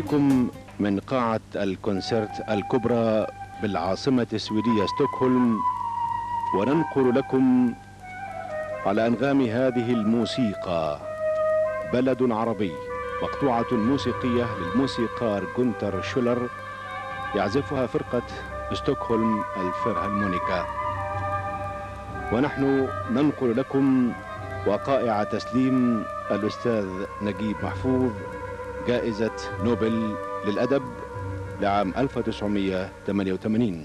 إليكم من قاعة الكونسرت الكبرى بالعاصمة السويدية ستوكهولم وننقل لكم على أنغام هذه الموسيقى بلد عربي مقطوعة موسيقية للموسيقار جونتر شولر يعزفها فرقة ستوكهولم الفيرهالمونيكا ونحن ننقل لكم وقائع تسليم الأستاذ نجيب محفوظ جائزة نوبل للأدب لعام 1988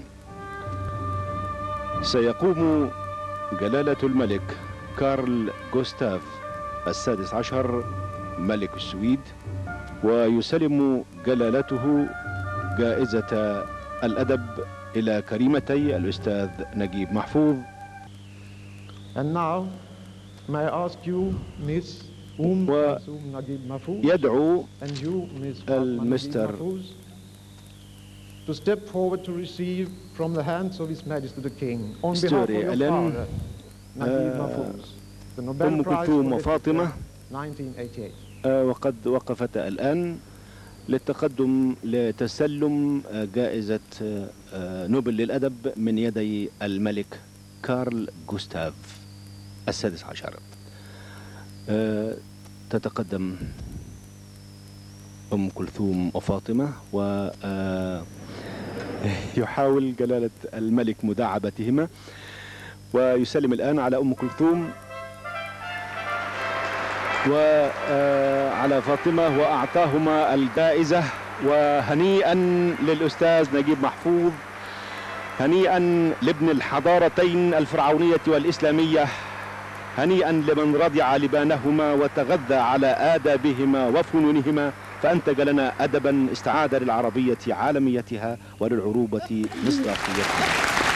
سيقوم جلالة الملك كارل جوستاف السادس عشر ملك السويد ويسلم جلالته جائزة الأدب إلى كريمتي الأستاذ نجيب محفوظ And now, may I ask you, Miss Um و- Kulthum Naguib Mahfouz, يدعو and you, Miss ال- Fatma Naguib Mr. Mahfouz, to step forward to receive from the hands of His Majesty the King, on behalf of Story your Ellen, father, Naguib uh, Mahfouz, the أم Nobel Prize كلثوم for وفاطمة Literature, 1988. آه، وقد وقفتا الآن للتقدم لتسلم آه، جائزة آه، آه، نوبل للأدب من يدي الملك كارل جوستاف السادس عشر آه، تتقدم أم كلثوم وفاطمة و آه، يحاول جلالة الملك مداعبتهما ويسلم الآن على أم كلثوم وعلى فاطمة وأعطاهما الجائزة وهنيئا للأستاذ نجيب محفوظ هنيئا لابن الحضارتين الفرعونية والإسلامية هنيئا لمن رضع لبانهما وتغذى على آدابهما وفنونهما فأنتج لنا أدبا استعاد للعربية عالميتها وللعروبة مصداقيتها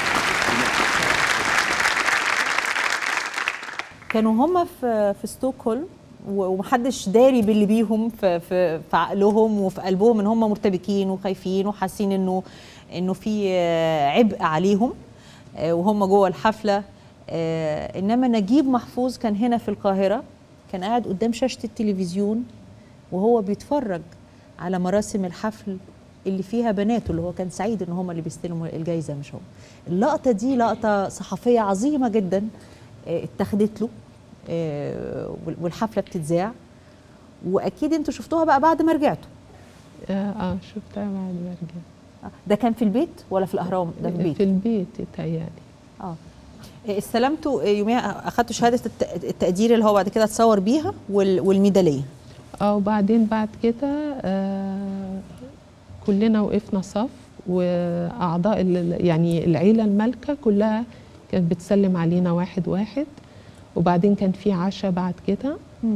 كانوا هم في في ستوكهولم و- ومحدش داري باللي بيهم في في في عقلهم وفي قلبهم ان هم مرتبكين وخايفين وحاسين انه انه في آه، عبء عليهم آه، وهم جوه الحفله آه، انما نجيب محفوظ كان هنا في القاهره كان قاعد قدام شاشه التلفزيون وهو بيتفرج على مراسم الحفل اللي فيها بناته اللي هو كان سعيد ان هم اللي بيستلموا الجايزه مش هو اللقطه دي لقطه صحفيه عظيمه جدا آه، اتاخدت له آه، وال- والحفله بتتذاع واكيد انتوا شفتوها بقى بعد ما رجعتوا اه آه، شفتها بعد ما رجعت آه، ده كان في البيت ولا في الاهرام ده في البيت في البيت يتهيألي اه آه، استلمتوا آه، يوميها اخدتوا شهاده الت- التقدير اللي هو بعد كده اتصور بيها وال- والميداليه اه وبعدين بعد كده آه كلنا وقفنا صف واعضاء ال- يعني العيله المالكه كلها كانت بتسلم علينا واحد واحد وبعدين كان في عشاء بعد كده مم.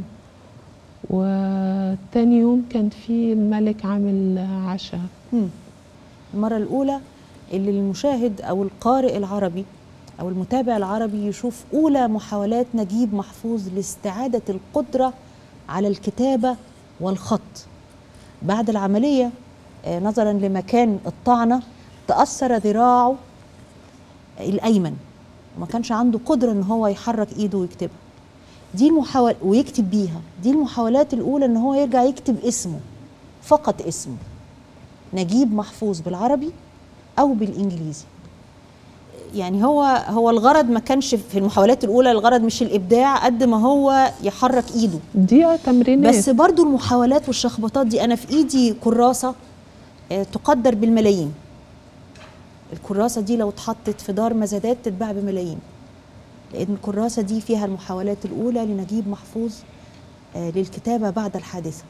وتاني يوم كان في الملك عامل عشاء مم. المرة الأولى اللي المشاهد أو القارئ العربي أو المتابع العربي يشوف أولى محاولات نجيب محفوظ لاستعادة القدرة على الكتابة والخط بعد العملية آه، نظرا لمكان الطعنة تأثر ذراعه الأيمن وما كانش عنده قدرة إن هو يحرك إيده ويكتبها دي المحاولة ويكتب بيها دي المحاولات الأولى إن هو يرجع يكتب اسمه فقط اسمه نجيب محفوظ بالعربي او بالانجليزي يعني هو هو الغرض ما كانش في المحاولات الاولى الغرض مش الابداع قد ما هو يحرك ايده دي آه تمرينات بس برضو المحاولات والشخبطات دي انا في ايدي كراسه آه، تقدر بالملايين الكراسه دي لو اتحطت في دار مزادات تتباع بملايين لان الكراسه دي فيها المحاولات الاولى لنجيب محفوظ آه، للكتابه بعد الحادثه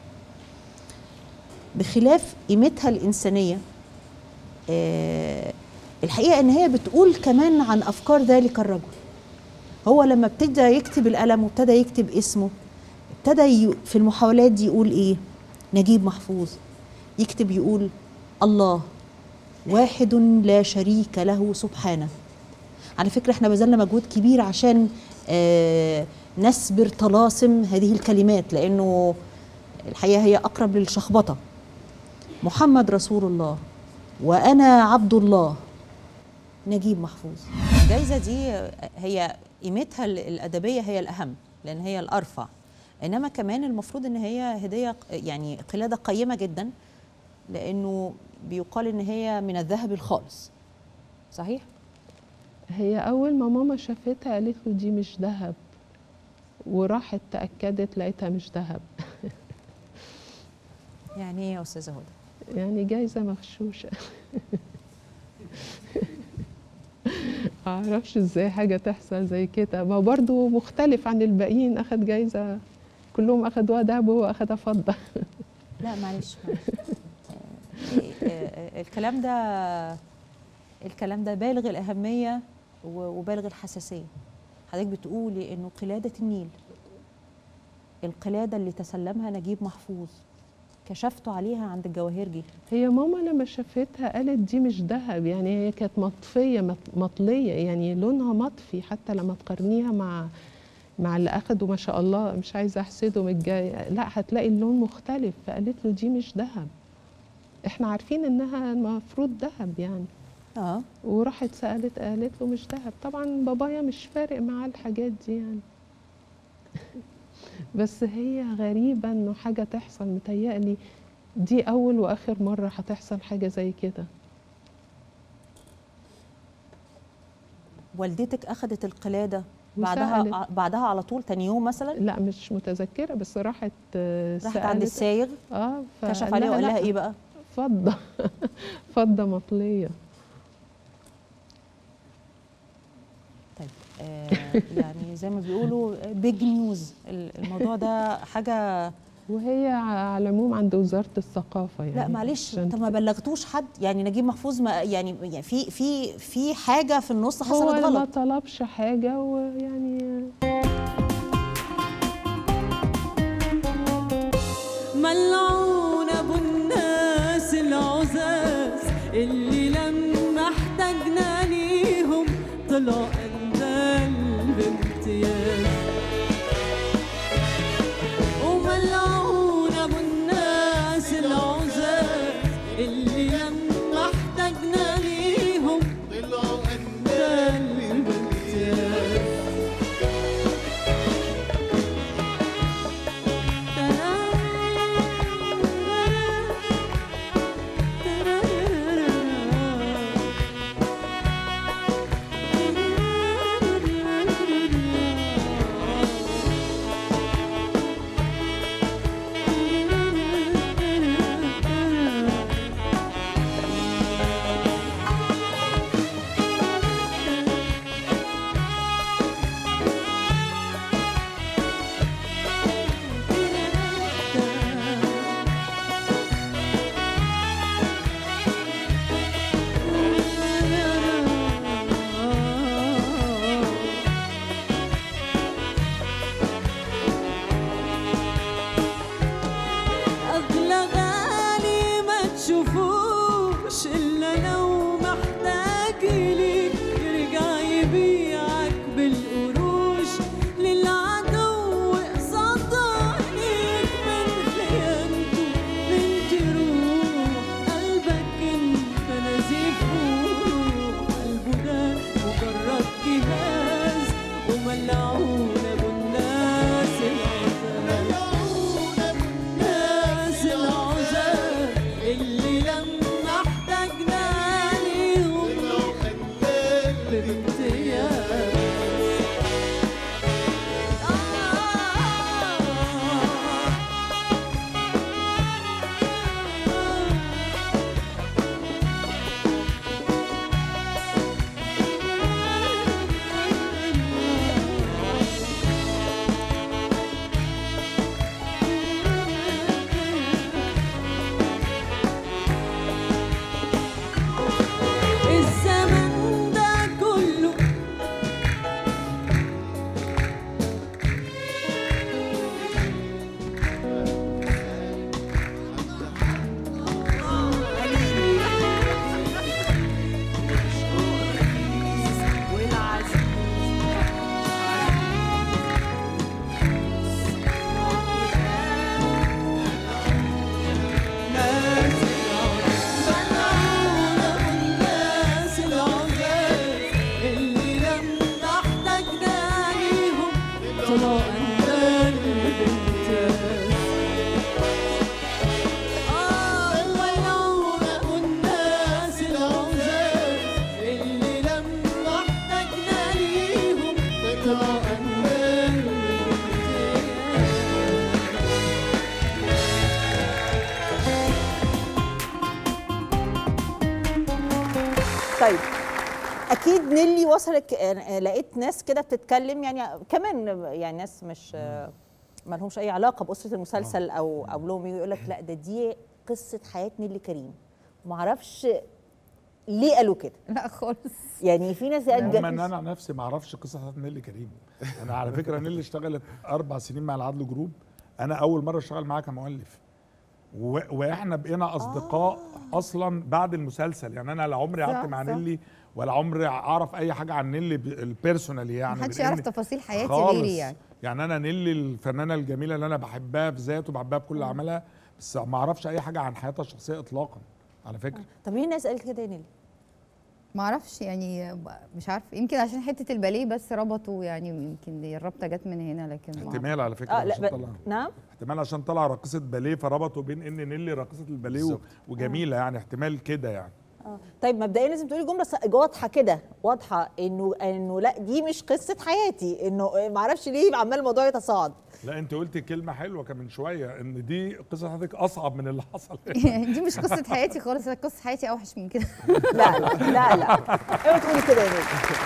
بخلاف قيمتها الانسانيه آه، الحقيقه ان هي بتقول كمان عن افكار ذلك الرجل هو لما ابتدى يكتب القلم وابتدى يكتب اسمه ابتدى ي- في المحاولات دي يقول ايه نجيب محفوظ يكتب يقول الله واحد لا شريك له سبحانه على فكرة احنا بذلنا مجهود كبير عشان آه نسبر طلاسم هذه الكلمات لأنه الحقيقة هي أقرب للشخبطة محمد رسول الله وأنا عبد الله نجيب محفوظ الجائزة دي هي قيمتها الأدبية هي الأهم لأن هي الأرفع إنما كمان المفروض إن هي هدية يعني قلادة قيمة جدا لانه بيقال ان هي من الذهب الخالص صحيح هي اول ما ماما شافتها قالت له دي مش ذهب وراحت تاكدت لقيتها مش ذهب يعني ايه يا استاذه هدى يعني جايزه مغشوشه معرفش ازاي حاجه تحصل زي كده ما برضو مختلف عن الباقيين اخد جايزه كلهم اخدوها دهب وهو اخدها فضه لا معلش معلش آه، آه، آه، الكلام ده الكلام ده بالغ الأهمية و- وبالغ الحساسية حضرتك بتقولي إنه قلادة النيل القلادة اللي تسلمها نجيب محفوظ كشفتوا عليها عند الجواهرجي هي ماما لما شافتها قالت دي مش ذهب يعني هي كانت مطفيه مط- مطليه يعني لونها مطفي حتى لما تقارنيها مع مع اللي اخده ما شاء الله مش عايزه احسده من الجاي لا هتلاقي اللون مختلف فقالت له دي مش ذهب احنا عارفين انها المفروض ذهب يعني اه وراحت سالت قالت له مش ذهب طبعا بابايا مش فارق معاه الحاجات دي يعني بس هي غريبه انه حاجه تحصل متهيألي دي اول واخر مره هتحصل حاجه زي كده والدتك أخذت القلادة بعدها وسألت. ع- بعدها على طول تاني يوم مثلا لا مش متذكره بس راحت آه، راحت عند سألت- السايغ اه كشف فقال عليها وقال لها لا، ايه بقى؟ فضه فضه مطليه طيب آه يعني زي ما بيقولوا بيج نيوز الموضوع ده حاجه وهي على العموم عند وزاره الثقافه يعني لا معلش عشان انت ما بلغتوش حد يعني نجيب محفوظ ما يعني يعني في في في حاجه في النص هو حصلت ما غلط طلبش حاجه ويعني ملعون ابو الناس العزاز اللي لما احتاجنا ليهم طلع قلبان بامتياز وملعون ابو الناس العزاز اللي لما احتاجنا ليهم طلعوا قلبان بامتياز طيب اكيد نيلي وصلك آه، لقيت ناس كده بتتكلم يعني كمان يعني ناس مش آه، ما لهمش اي علاقه باسره المسلسل او او لهم يقول لك لا ده دي قصه حياه نيلي كريم ما اعرفش ليه قالوا كده لا خالص يعني في ناس قالت هم ان انا عن نفسي ما اعرفش قصه بتاعت نيلي كريم انا على فكره نيلي اشتغلت اربع سنين مع العدل جروب انا اول مره اشتغل معاها كمؤلف و... واحنا بقينا اصدقاء آه. اصلا بعد المسلسل يعني انا لا عمري صح، قعدت مع صح. نيلي ولا عمري اعرف اي حاجه عن نيلي ب- البيرسونالي يعني محدش لأن- يعرف تفاصيل حياتي خالص. غيري يعني يعني انا نيلي الفنانه الجميله اللي انا بحبها في ذاته وبحبها بكل عملها بس ما اعرفش اي حاجه عن حياتها الشخصيه اطلاقا على فكره طب ليه الناس قالت كده يا نيلي ما اعرفش يعني مش عارف يمكن عشان حته الباليه بس ربطوا يعني يمكن دي الربطه جت من هنا لكن ما أعرف. احتمال على فكره اه لا عشان ب... طلع نعم احتمال عشان طلع راقصه باليه فربطوا بين ان نيلي راقصه الباليه و- بالظبط. وجميله يعني احتمال كده يعني آه. طيب مبدئيا لازم تقولي جمله ص- واضحه كده واضحه انه انه لا دي مش قصه حياتي انه ما اعرفش ليه عمال الموضوع يتصاعد لا انت قلتي كلمه حلوه كمان شويه ان دي قصه حضرتك اصعب من اللي حصل دي مش قصه حياتي خالص لا قصه حياتي اوحش من كده لا لا لا لا اوعي تقولي كده يا نيلي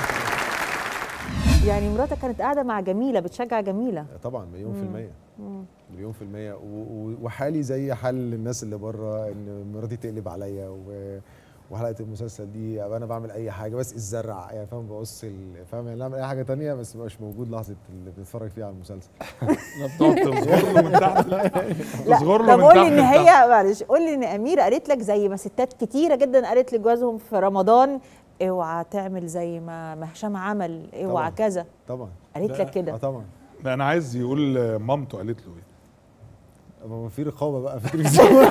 يعني مراتك كانت قاعده مع جميله بتشجع جميله طبعا مليون في المية مليون في المية و- و- وحالي زي حال الناس اللي بره ان مراتي تقلب عليا و- وحلقه المسلسل دي ابقى انا بعمل اي حاجه بس الزرع يعني فاهم بقص ال- فاهم يعني اعمل اي حاجه تانية بس مبقاش موجود لحظه اللي بنتفرج فيها على المسلسل بتقعد تصغر له من تحت لا تصغر له طب من قول تحت لي ان لتحت. هي معلش قول لي ان اميره قالت لك زي ما ستات كتيره جدا قالت لجوازهم في رمضان اوعى تعمل زي ما ما هشام عمل اوعى طبعاً. كذا طبعا قالت لك اه كده طبعا لا انا عايز يقول مامته قالت له ايه ما هو في رقابه بقى في التلفزيون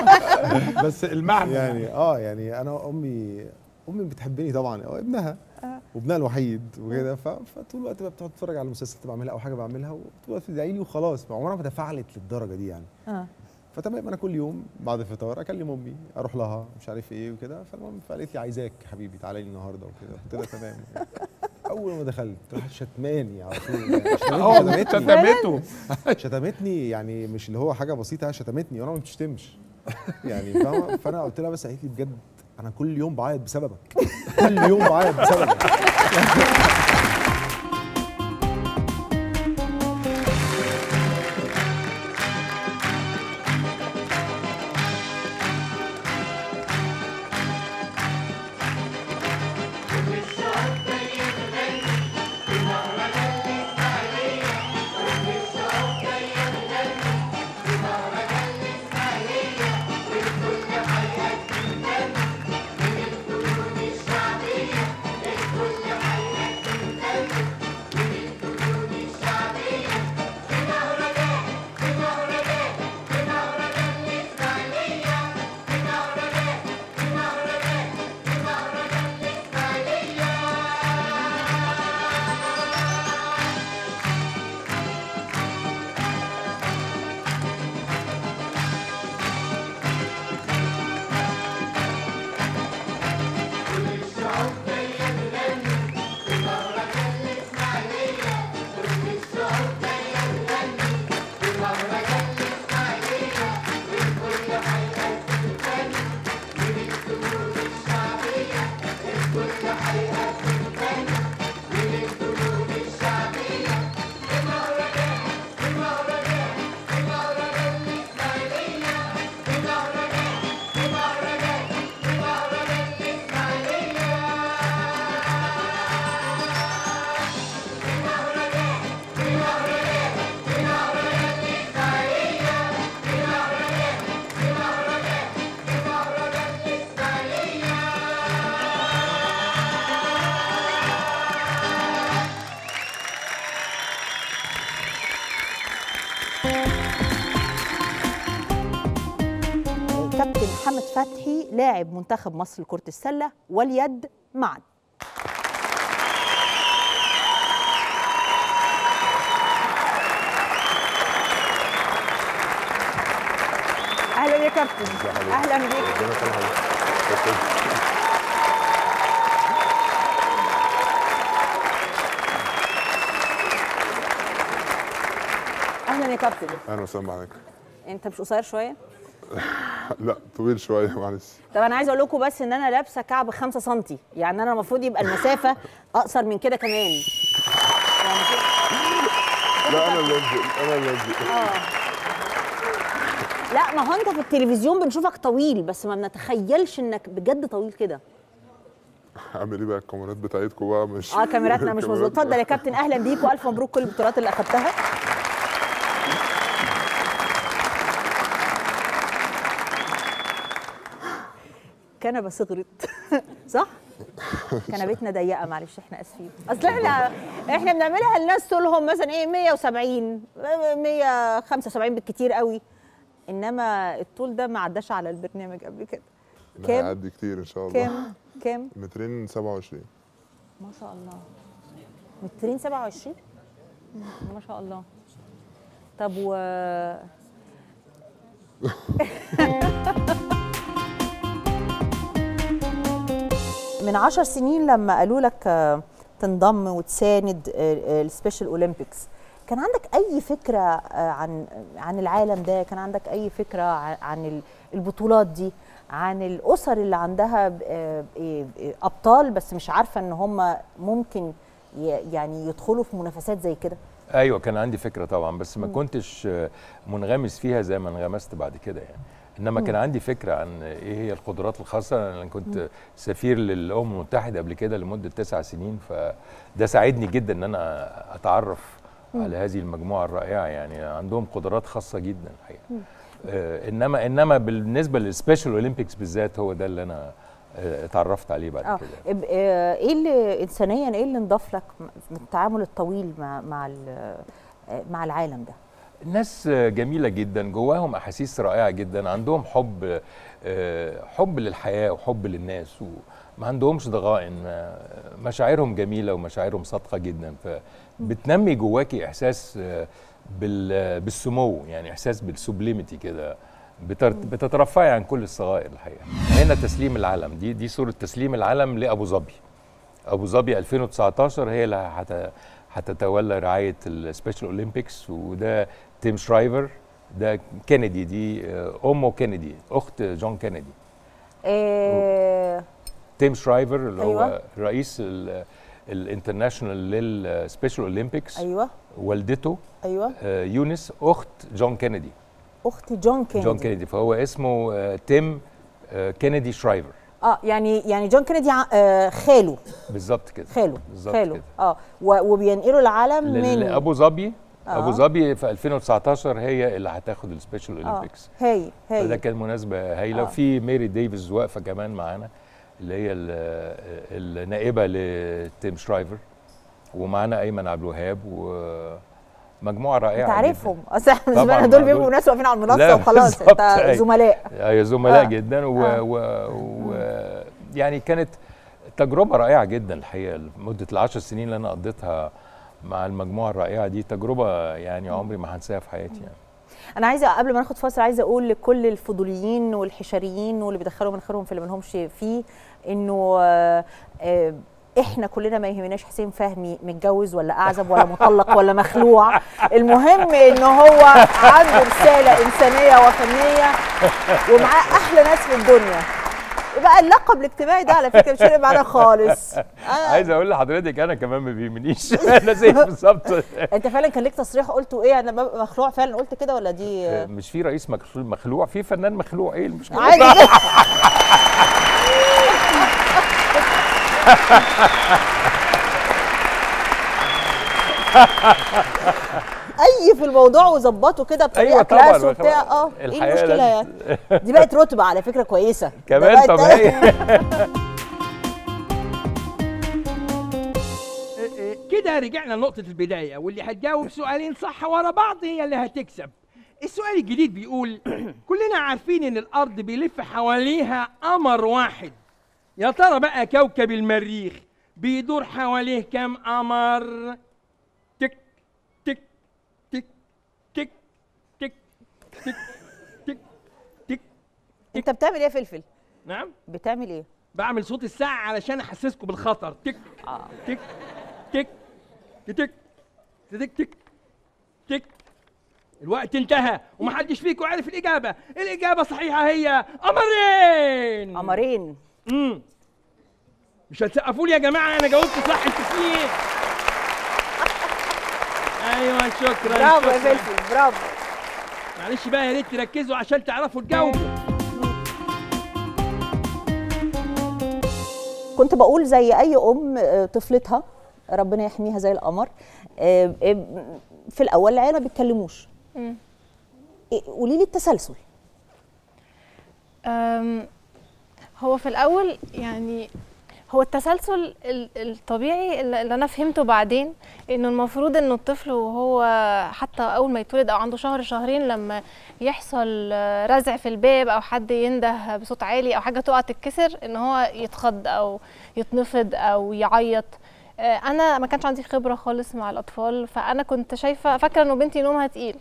بس المعنى يعني اه يعني انا امي امي بتحبني طبعا هو ابنها وابنها الوحيد وكده ف- فطول الوقت بقى بتقعد تتفرج على المسلسلات اللي بعملها او حاجه بعملها وطول الوقت تدعي لي وخلاص عمرها ما تفاعلت للدرجه دي يعني اه فتمام انا كل يوم بعد الفطار اكلم امي اروح لها مش عارف ايه وكده فالمهم فقالت لي عايزاك حبيبي تعالى لي النهارده وكده قلت لها تمام اول ما دخلت راحت شتماني على طول يعني شتمتني شتمتني شتمته شتمتني يعني مش اللي هو حاجه بسيطه شتمتني وانا ما بتشتمش يعني فاهمه فانا قلت لها بس قالت لي بجد انا كل يوم بعيط بسببك كل يوم بعيط بسببك كابتن محمد فتحي لاعب منتخب مصر لكرة السلة واليد معا اهلا يا كابتن اهلا بيك اهلا يا كابتن اهلا وسهلا بحضرتك انت مش قصير شويه لا طويل شويه معلش طب انا عايزه اقول لكم بس ان انا لابسه كعب 5 سم يعني انا المفروض يبقى المسافه اقصر من كده كمان يعني كده. لا انا اللي انزل انا اللي انزل لا ما هو انت في التلفزيون بنشوفك طويل بس ما بنتخيلش انك بجد طويل كده اعمل ايه بقى الكاميرات بتاعتكم بقى مش اه كاميراتنا مش مظبوطه اتفضل يا كابتن اهلا بيك والف مبروك كل البطولات اللي اخدتها كنبه صغرت صح كنبتنا ضيقه معلش احنا اسفين اصل احنا احنا بنعملها لناس طولهم مثلا ايه 170 175 بالكتير قوي انما الطول ده ما عداش على البرنامج قبل كده لا كام؟ هيعدي كتير ان شاء الله كام كام مترين 27 ما شاء الله مترين 27 ما شاء الله طب و من عشر سنين لما قالوا لك آه، تنضم وتساند السبيشال اولمبيكس كان عندك اي فكره آه، عن عن العالم ده كان عندك اي فكره ع- عن ال- البطولات دي عن الاسر اللي عندها ب- آه، إيه- إيه ابطال بس مش عارفه ان هم ممكن ي- يعني يدخلوا في منافسات زي كده ايوه كان عندي فكره طبعا بس ما كنتش آه، منغمس فيها زي ما انغمست بعد كده يعني انما كان عندي فكره عن ايه هي القدرات الخاصه انا كنت سفير للامم المتحده قبل كده لمده تسع سنين فده ساعدني جدا ان انا اتعرف على هذه المجموعه الرائعه يعني عندهم قدرات خاصه جدا الحقيقه آه انما انما بالنسبه للسبيشال اولمبيكس بالذات هو ده اللي انا آه، اتعرفت عليه بعد اه كده إب- آه، ايه اللي انسانيا ايه اللي انضاف لك من التعامل الطويل مع مع ال- آه، مع العالم ده الناس جميلة جدا جواهم أحاسيس رائعة جدا عندهم حب آه، حب للحياة وحب للناس وما عندهمش ضغائن آه، مشاعرهم جميلة ومشاعرهم صادقة جدا فبتنمي جواكي إحساس آه، بال- بالسمو يعني إحساس بالسوبليميتي كده بتر- بتترفعي عن كل الصغائر الحقيقة هنا تسليم العلم دي دي صورة تسليم العلم لأبو ظبي ابو ظبي 2019 هي اللي هت- هتتولى رعايه السبيشال اولمبيكس وده تيم شرايفر ده كينيدي دي آه، امه كينيدي اخت جون كينيدي آه، تيم شرايفر اللي أيوة. هو رئيس ال- الانترناشونال للسبيشال اولمبيكس ايوه والدته ايوه آه، يونس اخت جون كينيدي اختي جون كينيدي جون كينيدي فهو اسمه آه، تيم آه، كينيدي شرايفر اه يعني يعني جون كينيدي ع- آه، خاله بالظبط كده خاله بالظبط خاله كده. اه و- وبينقلوا العالم من لابو ظبي آه. ابو ظبي في 2019 هي اللي هتاخد السبيشال اه اولمبيكس هاي فده هاي كان مناسبه هايله آه. وفي ميري ديفيز واقفه كمان معانا اللي هي ال- النائبه لتيم شرايفر ومعانا ايمن عبد الوهاب ومجموعه رائعه انت جداً. عارفهم اصل احنا بالنسبه طبعاً لنا دول مع بيبقوا دول. ناس واقفين على المنصه لا، وخلاص بالظبط، انت أيوة. زملاء ايوه زملاء آه. جدا و, آه. و, و يعني كانت تجربه رائعه جدا الحقيقه مده العشر سنين اللي انا قضيتها مع المجموعه الرائعه دي تجربه يعني عمري ما هنساها في حياتي يعني انا عايزه قبل ما ناخد فاصل عايزه اقول لكل الفضوليين والحشريين واللي بيدخلوا مناخيرهم في اللي مالهمش فيه انه آه، آه، احنا كلنا ما يهمناش حسين فهمي متجوز ولا اعزب ولا مطلق ولا مخلوع المهم ان هو عنده رساله انسانيه وفنيه ومعاه احلى ناس في الدنيا بقى اللقب الاجتماعي ده على فكره مش فارق معانا خالص عايز اقول لحضرتك انا كمان ما بيهمنيش انا زيك بالظبط انت فعلا كان ليك تصريح قلته ايه انا ببقى مخلوع فعلا قلت كده ولا دي مش في رئيس مخلوع- مخلوع في فنان مخلوع ايه المشكله عادي جدا اي في الموضوع وظبطه كده بطريقه أيوة طبعاً، كلاس ما وبتاع خلاص. اه ايه الحياة المشكله لازم- يعني دي بقت رتبه على فكره كويسه ده كمان بقت- طب هي كده رجعنا لنقطة البداية واللي هتجاوب سؤالين صح ورا بعض هي اللي هتكسب السؤال الجديد بيقول كلنا عارفين ان الارض بيلف حواليها قمر واحد يا ترى بقى كوكب المريخ بيدور حواليه كام قمر تك تك تك تك تك تك تك تك انت بتعمل ايه يا فلفل نعم بتعمل ايه بعمل صوت الساعة علشان احسسكم بالخطر تك تك تك تك تك تك تك الوقت انتهى ومحدش فيكم عرف الإجابة الإجابة الصحيحة هي قمرين قمرين امم مش هتسقفوا لي يا جماعة أنا جاوبت صح أنتوا في إيه؟ أيوه شكرا برافو يا شكراً. فلفل برافو معلش بقى يا ريت تركزوا عشان تعرفوا تجاوبوا كنت بقول زي اي ام آه، طفلتها ربنا يحميها زي القمر آه، آه، في الاول العيال ما بيتكلموش مم. إيه، قولي لي التسلسل أم، هو في الأول يعني هو التسلسل ال- الطبيعي اللي اللي أنا فهمته بعدين إنه المفروض إنه الطفل وهو حتى أول ما يتولد أو عنده شهر شهرين لما يحصل آه، رزع في الباب أو حد ينده بصوت عالي أو حاجة تقع تتكسر إن هو يتخض أو يتنفض أو يعيط آه، أنا ما كانش عندي خبرة خالص مع الأطفال فأنا كنت شايفة فاكرة إنه بنتي نومها تقيل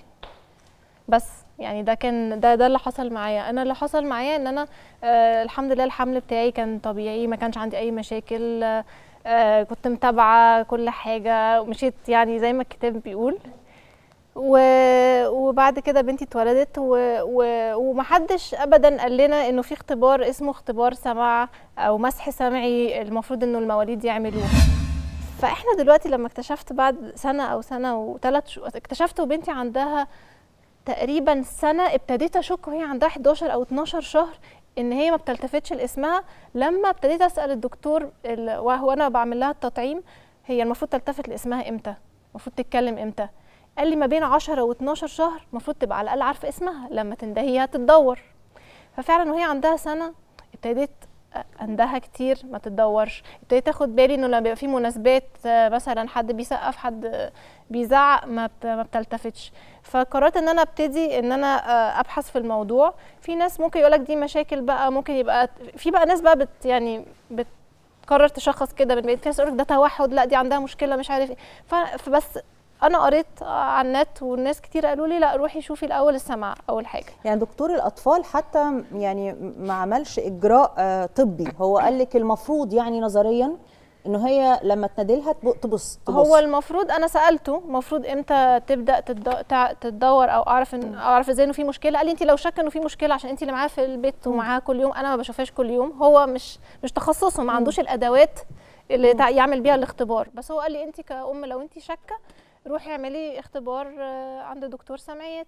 بس يعني ده كان ده ده اللي حصل معايا انا اللي حصل معايا ان انا آه الحمد لله الحمل بتاعي كان طبيعي ما كانش عندي اي مشاكل آه آه كنت متابعه كل حاجه ومشيت يعني زي ما الكتاب بيقول و... وبعد كده بنتي اتولدت و... و... ومحدش ابدا قال لنا انه في اختبار اسمه اختبار سمع او مسح سمعي المفروض انه المواليد يعملوه فاحنا دلوقتي لما اكتشفت بعد سنه او سنه وثلاث شهور اكتشفت وبنتي عندها تقريبا سنه ابتديت اشك وهي عندها 11 او 12 شهر ان هي ما بتلتفتش لاسمها لما ابتديت اسال الدكتور ال- وهو انا بعمل لها التطعيم هي المفروض تلتفت لاسمها امتى المفروض تتكلم امتى قال لي ما بين 10 و12 شهر المفروض تبقى على الاقل عارفه اسمها لما تندهيها تتدور ففعلا وهي عندها سنه ابتديت اندها كتير ما تتدورش ابتديت اخد بالي انه لما بيبقى في مناسبات آه، مثلا حد بيسقف حد آه، بيزعق ما بت- ما بتلتفتش فقررت ان انا ابتدي ان انا آه، ابحث في الموضوع في ناس ممكن يقولك دي مشاكل بقى ممكن يبقى في بقى ناس بقى بت يعني بتقرر تشخص كده من بعيد في ناس يقولك ده توحد لا دي عندها مشكله مش عارف ايه ف- فبس انا قريت آه، على النت والناس كتير قالوا لي لا روحي شوفي الاول السمع اول حاجه يعني دكتور الاطفال حتى يعني ما عملش اجراء آه، طبي هو قال لك المفروض يعني نظريا انه هي لما تنادلها تب- تبص تبص هو المفروض انا سالته المفروض امتى تبدا تتد- تع- تتدور او اعرف ان اعرف ازاي انه في مشكله قال لي انت لو شاكه انه في مشكله عشان انت اللي معاها في البيت ومعاها كل يوم انا ما بشوفهاش كل يوم هو مش مش تخصصه ما عندوش الادوات اللي تع- يعمل بيها الاختبار بس هو قال لي انت كأم لو انت شاكه روحي اعملي اختبار آه، عند دكتور سمعيات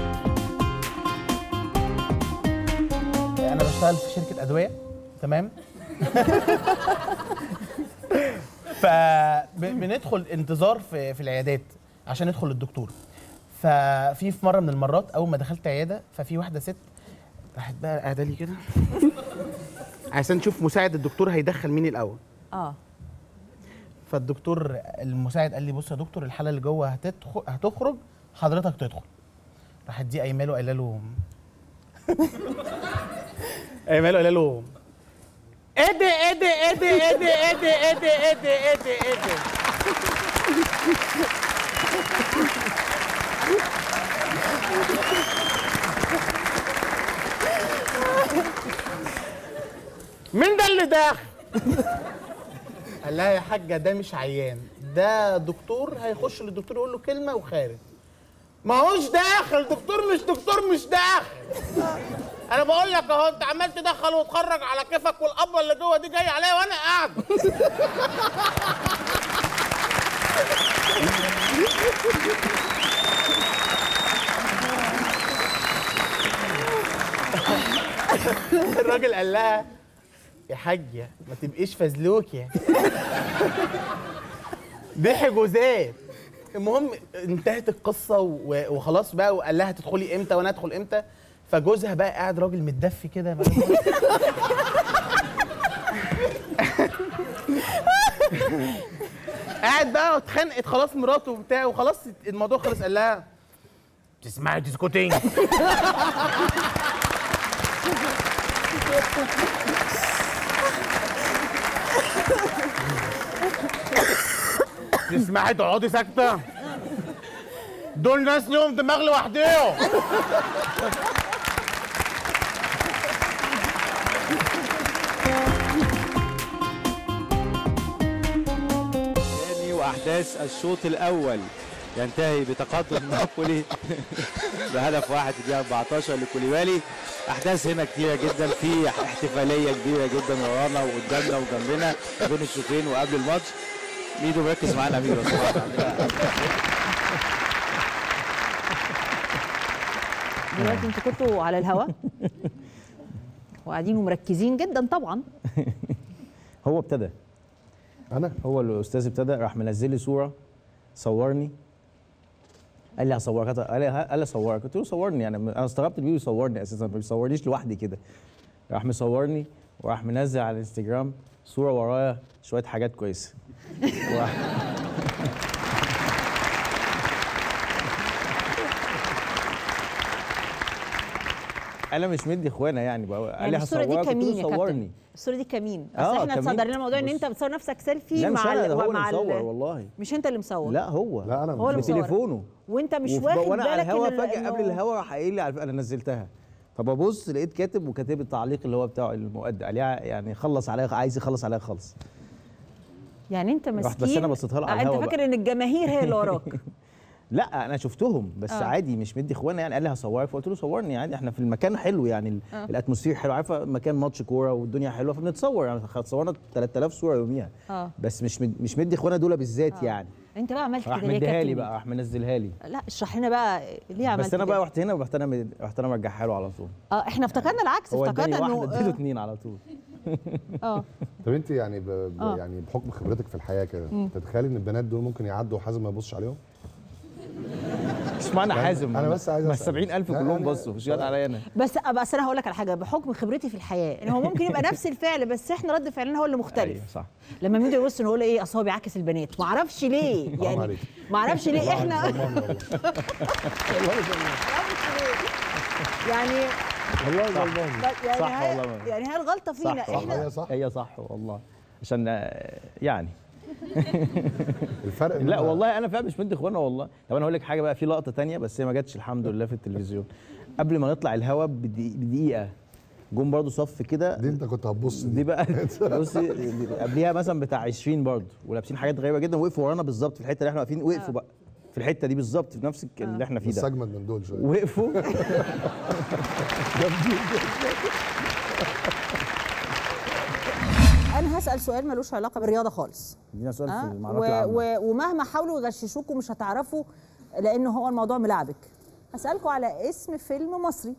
انا بشتغل في شركه ادويه تمام فبندخل انتظار في في العيادات عشان ندخل للدكتور ففي في مره من المرات اول ما دخلت عياده ففي واحده ست راحت بقى قاعده لي كده عشان نشوف مساعد الدكتور هيدخل مين الاول اه فالدكتور المساعد قال لي بص يا دكتور الحاله اللي جوه هتدخل هتخرج حضرتك تدخل راحت دي قايمه له قايله له قايمه له قايله له ادي ادي ادي ادي ادي ادي ادي ادي ادي مين ده اللي داخل؟ قال لها يا حاجه ده مش عيان ده دكتور هيخش للدكتور يقول له كلمه وخارج ما هوش داخل دكتور مش دكتور مش داخل انا بقول لك اهو انت عمال تدخل وتخرج على كيفك والقبه اللي جوه دي جايه عليا وانا قاعد الراجل قال لها يا حاجه ما تبقيش فزلوكه ضحك وزاد المهم انتهت القصه و- وخلاص بقى وقال لها تدخلي امتى وانا ادخل امتى فجوزها بقى قاعد راجل متدفي كده بقى. قاعد بقى واتخانقت خلاص مراته وبتاع وخلاص الموضوع خلص قال لها تسمعي تسكتي تسمعي تقعدي ساكته دول ناس ليهم دماغ لوحدهم تاني واحداث الشوط الاول ينتهي بتقدم نابولي بهدف واحد في الدقيقه 14 لكوليبالي احداث هنا كتيره جدا في احتفاليه كبيره جدا ورانا وقدامنا وجنبنا بين الشوطين وقبل الماتش ميدو مركز معانا ميدو لو سمحت. عندنا- دلوقتي انتوا كنتوا على الهوا وقاعدين ومركزين جدا طبعا هو ابتدى انا هو الاستاذ ابتدى راح منزل لي صوره صورني قال لي هصورك قال لي قال لي صورك قلت له صورني يعني انا استغربت بيه يصورني اساسا ما بيصورنيش لوحدي كده راح مصورني وراح منزل على الانستجرام صوره ورايا شويه حاجات كويسه وراح- انا مش مدي اخوانا يعني بقى قال يعني لي الصوره دي هصورك قلت كمين له يا كابتن صورني الصوره دي كمين آه، اصل احنا كمين. اتصدر لنا موضوع ان انت بتصور نفسك سيلفي لا مش مع انا ال- ده هو مع اللي ال- مصور والله مش انت اللي مصور لا هو لا انا هو اللي مصور. بتليفونه وانت مش وفي- واخد وانا على بالك الهوا إن ال- فجاه قبل إنه- الهوا راح قايل لي على- انا نزلتها فببص لقيت كاتب وكاتب التعليق اللي هو بتاع المؤدي عليها يعني خلص عليها عايز يخلص عليها خالص يعني انت مسكين رحت بس أنا بصيتها له على آه، انت الهوا فاكر بقى. ان الجماهير هي اللي وراك لا انا شفتهم بس آه. آه. عادي مش مدي اخوانا يعني قال لي هصورك فقلت له صورني عادي احنا في المكان حلو يعني ال- آه. الاتموسفير حلو عارفه مكان ماتش كوره والدنيا حلوه فبنتصور يعني صورنا 3000 صوره يوميها اه بس مش مد... مش مدي اخوانا دول بالذات آه. يعني انت بقى عملت راح كده ليه يا مديها لي كابتن؟ بقى راح منزلها لي لا اشرح لنا بقى ليه عملت بس انا كده؟ بقى رحت هنا ورحت انا مد- رحت انا مرجعها له على طول اه احنا افتكرنا العكس هو اداني افتكرنا واحده انه اديله آه، اتنين على طول اه طب انت يعني ب... ب... آه. يعني بحكم خبرتك في الحياه كده مم. تتخيلي ان البنات دول ممكن يعدوا حازم ما يبصش عليهم؟ مش معنى يعني حازم انا بس عايز ما أسأل. 70000 لا، كلهم أنا- بصوا مش جات عليا انا بس بس انا هقول لك على حاجه بحكم خبرتي في الحياه ان هو ممكن يبقى نفس الفعل بس احنا رد فعلنا هو اللي مختلف ايوه صح لما ميدو يبص نقول ايه اصل هو بيعكس البنات ما اعرفش ليه حرام يعني عليك. ما اعرفش ليه احنا يعني والله صح. ظلمان بس يعني صح هي والله يعني هي الغلطه فينا صح احنا صح هي صح والله عشان آه، يعني الفرق لا والله انا فعلا مش مدي اخوانا والله طب انا اقول لك حاجه بقى في لقطه تانية بس هي ما جاتش الحمد لله في التلفزيون قبل ما نطلع الهوا بدقي- بدقيقه جم برضو صف كده دي انت كنت هتبص دي بقى بصي قبليها مثلا بتاع 20 برضو ولابسين حاجات غريبه جدا وقفوا ورانا بالظبط في الحته اللي احنا واقفين وقفوا بقى في الحته دي بالظبط في نفس الك- اللي احنا فيه بس ده اجمد من دول شويه وقفوا انا هسال سؤال ملوش علاقه بالرياضه خالص ادينا سؤال في آه، المعلومات و- العامه و- ومهما حاولوا يغششوكوا مش هتعرفوا لان هو الموضوع ملعبك هسالكوا على اسم فيلم مصري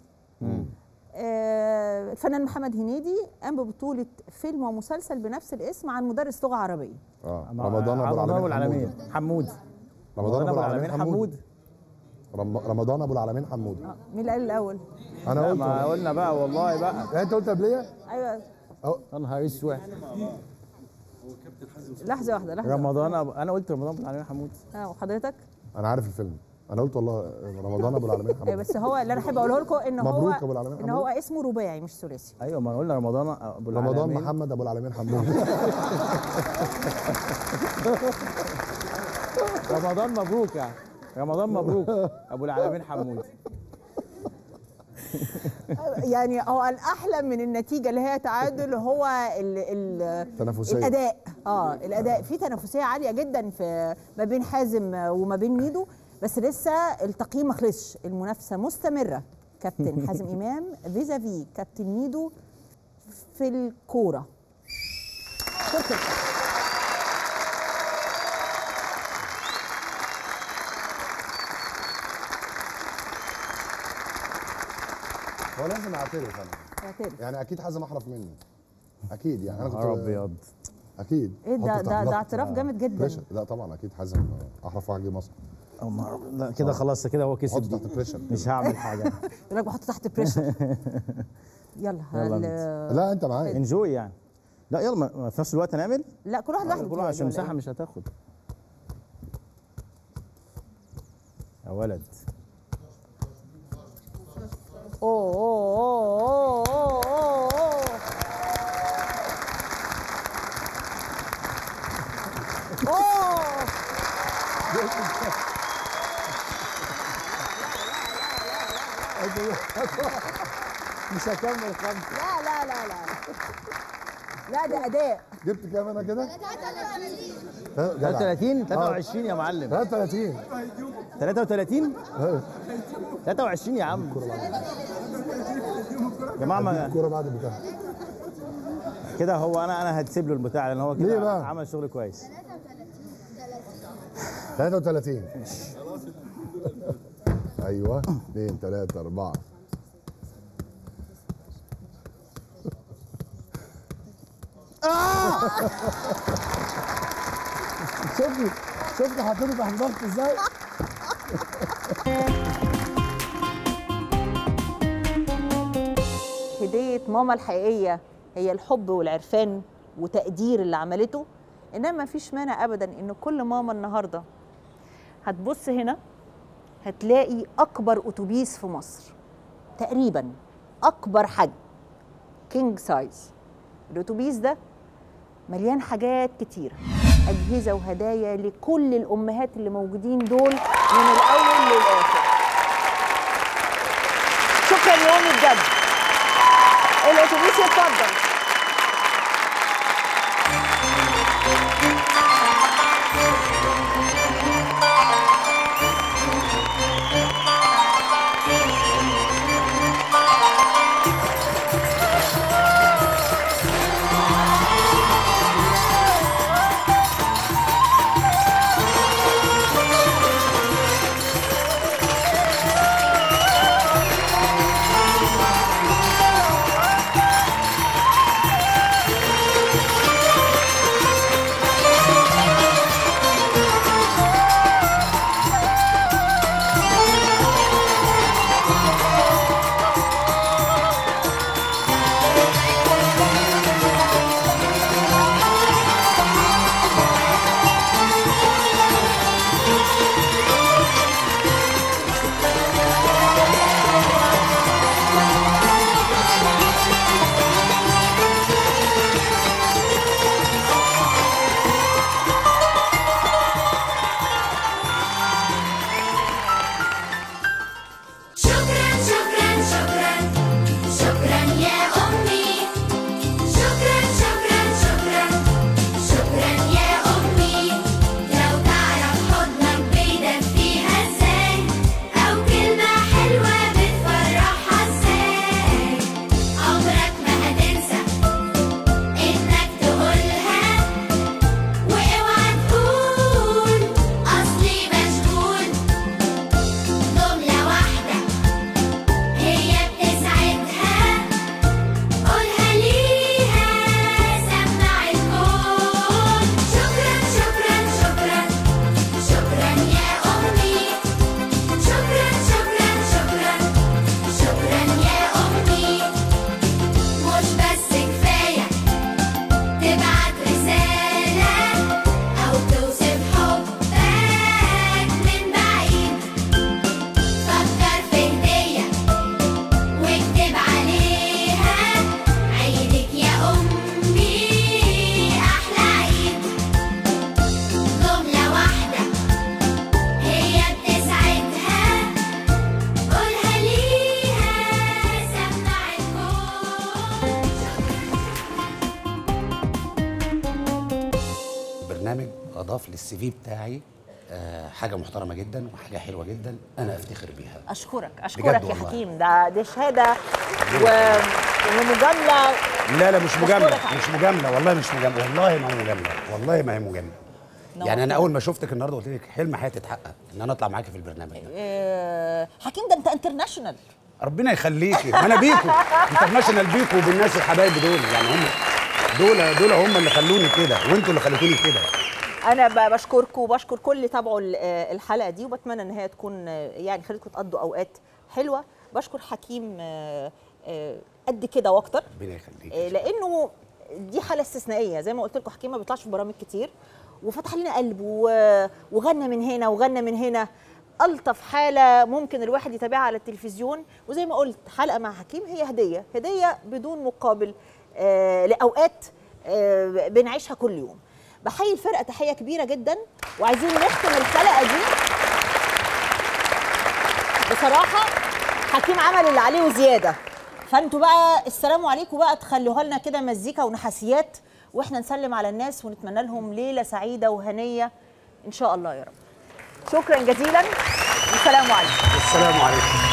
آه، الفنان محمد هنيدي قام ببطولة فيلم ومسلسل بنفس الاسم عن مدرس لغة عربية اه رمضان ابو رمضان العالمين العالمين حمود رمضان ابو العالمين حمود رم- رمضان ابو العالمين حمود مين اللي قال الأول؟ انا لا، قلت ما قلنا بقى والله بقى انت قلت قبليه أيوه يا نهار اسود لحظة واحدة لحظة رمضان أبو... انا قلت رمضان ابو العالمين حمود اه وحضرتك؟ انا عارف الفيلم انا قلت والله رمضان ابو العالمين آه، حمود بس هو اللي أنا أحب أقوله لكم إن هو مبروك أبو العالمين إن حمود. هو اسمه رباعي مش ثلاثي ايوه ما قلنا رمضان ابو العالمين رمضان محمد ابو العالمين حمود رمضان مبروك يعني رمضان مبروك ابو العالمين حمود يعني هو الأحلى من النتيجة اللي هي تعادل هو ال ال تنافسية. الأداء اه الأداء في تنافسية عالية جدا في ما بين حازم وما بين ميدو بس لسه التقييم ما خلصش المنافسة مستمرة كابتن حازم إمام فيزافي كابتن ميدو في الكورة كرة القدم. هو لازم اعترف انا اعترف. يعني اكيد حازم احرف مني اكيد يعني انا كنت نهار ابيض اكيد ايه ده حط تحت ده ضغط. ده اعتراف جامد جدا بريشر. لا طبعا اكيد حازم احرف واحد جه مصر لا كده خلاص كده هو كسب حط تحت بريشر مش هعمل حاجه يقول لك بحط تحت بريشر يلا يلا هل... لا انت معايا انجوي يعني لا يلا ما- ما في نفس الوقت نعمل لا كل واحد لوحده كل واحد عشان ولا مساحه إيه؟ مش هتاخد يا ولد اوه اوه اوه اوه اوه اوه اوه مش هكمل خمسه لا لا لا لا لا ده اداء جبت كام انا كده 33 23 يا معلم 33 33 23 يا عم يا جماعه ما الكوره بعد البتاع كده هو انا انا هتسيب له البتاع لان هو ليه كده بقى؟ عمل شغل كويس 33 ايوه 2 3 4 شوفي شفت حطيته تحت ضغط ازاي؟ هدية ماما الحقيقية هي الحب والعرفان وتقدير اللي عملته انما ما فيش مانع ابدا ان كل ماما النهارده هتبص هنا هتلاقي اكبر اتوبيس في مصر تقريبا اكبر حجم كينج سايز الاتوبيس ده مليان حاجات كتيره اجهزه وهدايا لكل الامهات اللي موجودين دول من الاول للاخر شكرا يومي بجد الاتوبيس يتفضل شكرا شكرا شكرا شكرا يا أمي شكرا شكرا شكرا شكرا يا أمي لو تعرف حضنك بيدفيها ازاي أو كلمة حلوة بتفرحها ازاي عمرك ما هتنسى إنك تقولها واوعى تقول أصلي مشغول جملة واحدة هي بتسعدها قولها ليها سمع الكون شكرا شكرا شكرا شكرا يا أمي شكرا شكرا شكرا شكرا يا أمي مش بس كفاية تبعت رسالة أو توصف حبك من بعيد فكر في هدية واكتب عليها عيدك يا أمي أحلى عيد جملة واحدة هي بتسعدها قولها ليها سمع الكون برنامج اضاف للسي في بتاعي آه، حاجه محترمه جدا وحاجه حلوه جدا انا افتخر بيها اشكرك بجد اشكرك يا والله. حكيم ده دي شهاده و... ومجامله لا لا مش مجامله بشكرك على مش مجامله والله مش مجامله والله ما هي مجامله والله ما هي مجامله يعني انا نورتنا. اول ما شفتك النهارده قلت لك حلم حياتي اتحقق ان انا اطلع معاكي في البرنامج ده آه، حكيم ده انت انترناشونال ربنا يخليكي ما انا بيكو انترناشونال بيكو وبالناس الحبايب دول يعني هم دول دول هم اللي خلوني كده وانتوا اللي خليتوني كده انا ب- بشكركم وبشكر كل اللي تابعوا ال- آه، الحلقه دي وبتمنى ان هي تكون آه، يعني خليتكم تقضوا اوقات حلوه بشكر حكيم آه، آه، قد كده واكتر ربنا يخليك آه، لانه دي حاله استثنائيه زي ما قلت لكم حكيم ما بيطلعش في برامج كتير وفتح لنا قلب و- وغنى من هنا وغنى من هنا الطف حاله ممكن الواحد يتابعها على التلفزيون وزي ما قلت حلقه مع حكيم هي هديه هديه بدون مقابل آه، لاوقات آه، بنعيشها كل يوم بحيي الفرقه تحيه كبيره جدا وعايزين نختم الحلقه دي بصراحه حكيم عمل اللي عليه وزياده فانتوا بقى السلام عليكم بقى تخلوها لنا كده مزيكا ونحاسيات واحنا نسلم على الناس ونتمنى لهم ليله سعيده وهنيه ان شاء الله يا رب شكرا جزيلا والسلام عليكم السلام عليكم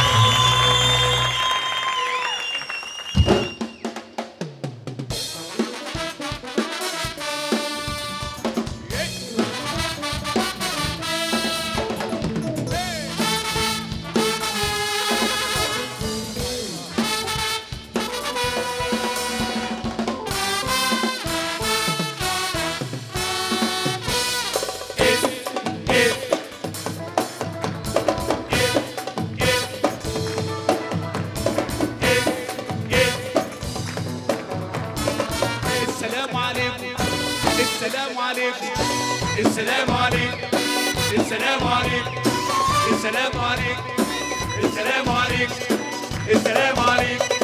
السلام عليكم السلام عليكم السلام عليكم السلام عليكم السلام عليكم السلام عليكم السلام عليكم